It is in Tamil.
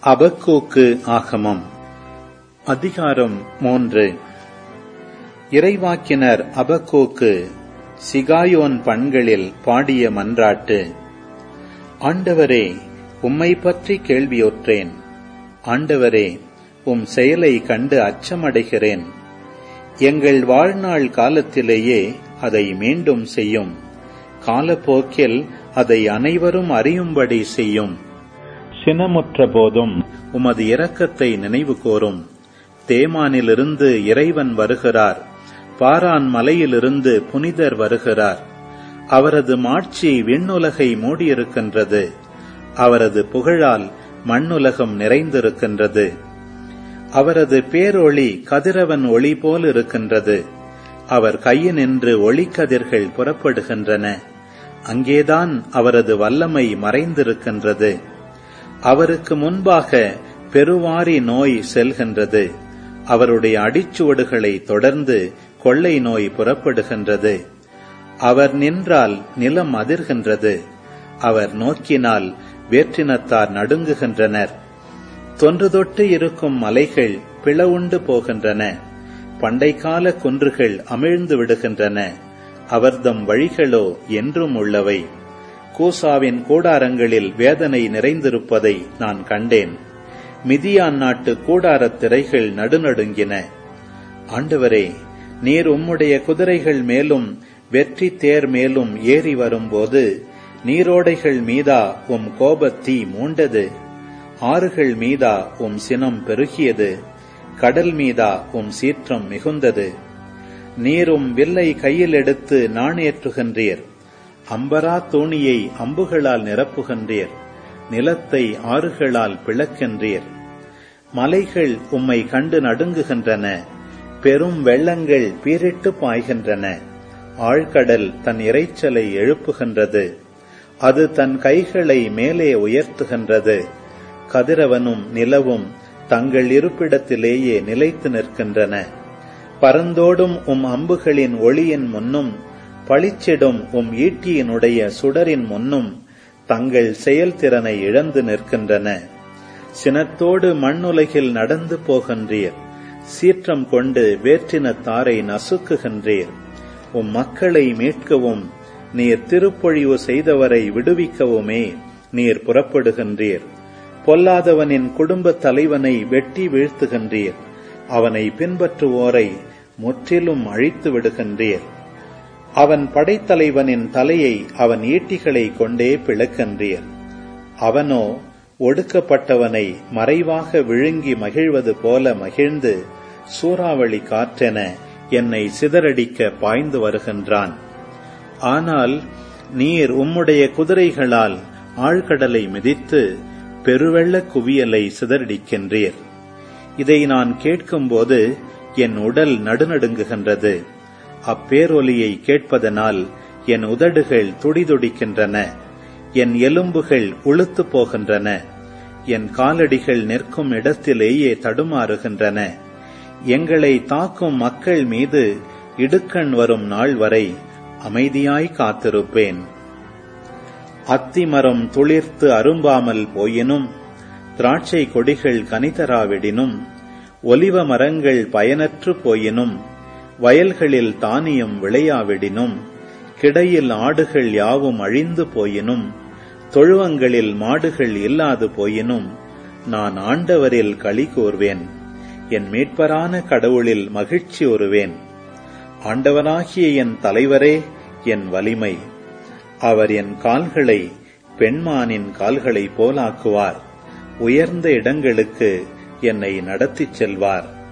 அபக்கூக்கு ஆகமம் அதிகாரம் மூன்று இறைவாக்கினர் அபக்கூக்கு சிகாயோன் பண்களில் பாடிய மன்றாட்டு ஆண்டவரே உம்மை பற்றி கேள்வியுற்றேன் ஆண்டவரே உம் செயலை கண்டு அச்சமடைகிறேன் எங்கள் வாழ்நாள் காலத்திலேயே அதை மீண்டும் செய்யும் காலப்போக்கில் அதை அனைவரும் அறியும்படி செய்யும் சினமுற்ற போதும் உமது இரக்கத்தை நினைவு கூறும் தேமானிலிருந்து இறைவன் வருகிறார் பாரான் மலையிலிருந்து புனிதர் வருகிறார் அவரது மாட்சி விண்ணுலகை மூடியிருக்கின்றது அவரது புகழால் மண்ணுலகம் நிறைந்திருக்கின்றது அவரது பேரொளி கதிரவன் ஒளி போல் இருக்கின்றது அவர் கையினின்று ஒளிக்கதிர்கள் புறப்படுகின்றன அங்கேதான் அவரது வல்லமை மறைந்திருக்கின்றது அவருக்கு முன்பாக பெருவாரி நோய் செல்கின்றது அவருடைய அடிச்சுவடுகளை தொடர்ந்து கொள்ளை நோய் புறப்படுகின்றது அவர் நின்றால் நிலம் அதிர்கின்றது அவர் நோக்கினால் வேற்றினத்தார் நடுங்குகின்றனர் தொன்று தொட்டு இருக்கும் மலைகள் பிளவுண்டு போகின்றன பண்டைக்கால குன்றுகள் அமிழ்ந்து விடுகின்றன அவர்தம் வழிகளோ என்றும் உள்ளவை கூசாவின் கூடாரங்களில் வேதனை நிறைந்திருப்பதை நான் கண்டேன் மிதியான் நாட்டு கூடாரத் திரைகள் நடுநடுங்கின ஆண்டவரே நீர் உம்முடைய குதிரைகள் மேலும் வெற்றி தேர் மேலும் ஏறி வரும்போது நீரோடைகள் மீதா உம் கோபத்தீ மூண்டது ஆறுகள் மீதா உம் சினம் பெருகியது கடல் மீதா உம் சீற்றம் மிகுந்தது நீரும் வில்லை கையில் எடுத்து நாணேற்றுகின்றீர் அம்பரா தோணியை அம்புகளால் நிரப்புகின்றீர் நிலத்தை ஆறுகளால் பிளக்கின்றீர் மலைகள் உம்மை கண்டு நடுங்குகின்றன பெரும் வெள்ளங்கள் பீரிட்டு பாய்கின்றன ஆழ்கடல் தன் இறைச்சலை எழுப்புகின்றது அது தன் கைகளை மேலே உயர்த்துகின்றது கதிரவனும் நிலவும் தங்கள் இருப்பிடத்திலேயே நிலைத்து நிற்கின்றன பரந்தோடும் உம் அம்புகளின் ஒளியின் முன்னும் பளிச்சிடும் உம் ஈட்டியினுடைய சுடரின் முன்னும் தங்கள் செயல்திறனை இழந்து நிற்கின்றன சினத்தோடு மண்ணுலகில் நடந்து போகின்றீர் சீற்றம் கொண்டு வேற்றினத்தாரை நசுக்குகின்றீர் உம் மக்களை மீட்கவும் நீர் திருப்பொழிவு செய்தவரை விடுவிக்கவுமே நீர் புறப்படுகின்றீர் பொல்லாதவனின் குடும்ப தலைவனை வெட்டி வீழ்த்துகின்றீர் அவனை பின்பற்றுவோரை முற்றிலும் அழித்து விடுகின்றீர் அவன் படைத்தலைவனின் தலையை அவன் ஈட்டிகளை கொண்டே பிளக்கின்றீர் அவனோ ஒடுக்கப்பட்டவனை மறைவாக விழுங்கி மகிழ்வது போல மகிழ்ந்து சூறாவளி காற்றென என்னை சிதறடிக்க பாய்ந்து வருகின்றான் ஆனால் நீர் உம்முடைய குதிரைகளால் ஆழ்கடலை மிதித்து பெருவெள்ள குவியலை சிதறடிக்கின்றீர் இதை நான் கேட்கும்போது என் உடல் நடுநடுங்குகின்றது அப்பேரொலியை கேட்பதனால் என் உதடுகள் துடிதுடிக்கின்றன என் எலும்புகள் உளுத்து போகின்றன என் காலடிகள் நிற்கும் இடத்திலேயே தடுமாறுகின்றன எங்களை தாக்கும் மக்கள் மீது இடுக்கண் வரும் நாள் வரை அமைதியாய் காத்திருப்பேன் அத்திமரம் துளிர்த்து அரும்பாமல் போயினும் திராட்சை கொடிகள் கனிதராவிடினும் ஒலிவ மரங்கள் பயனற்று போயினும் வயல்களில் தானியம் விளையாவிடினும் கிடையில் ஆடுகள் யாவும் அழிந்து போயினும் தொழுவங்களில் மாடுகள் இல்லாது போயினும் நான் ஆண்டவரில் களி கூர்வேன் என் மீட்பரான கடவுளில் மகிழ்ச்சி உறுவேன் ஆண்டவராகிய என் தலைவரே என் வலிமை அவர் என் கால்களை பெண்மானின் கால்களைப் போலாக்குவார் உயர்ந்த இடங்களுக்கு என்னை நடத்திச் செல்வார்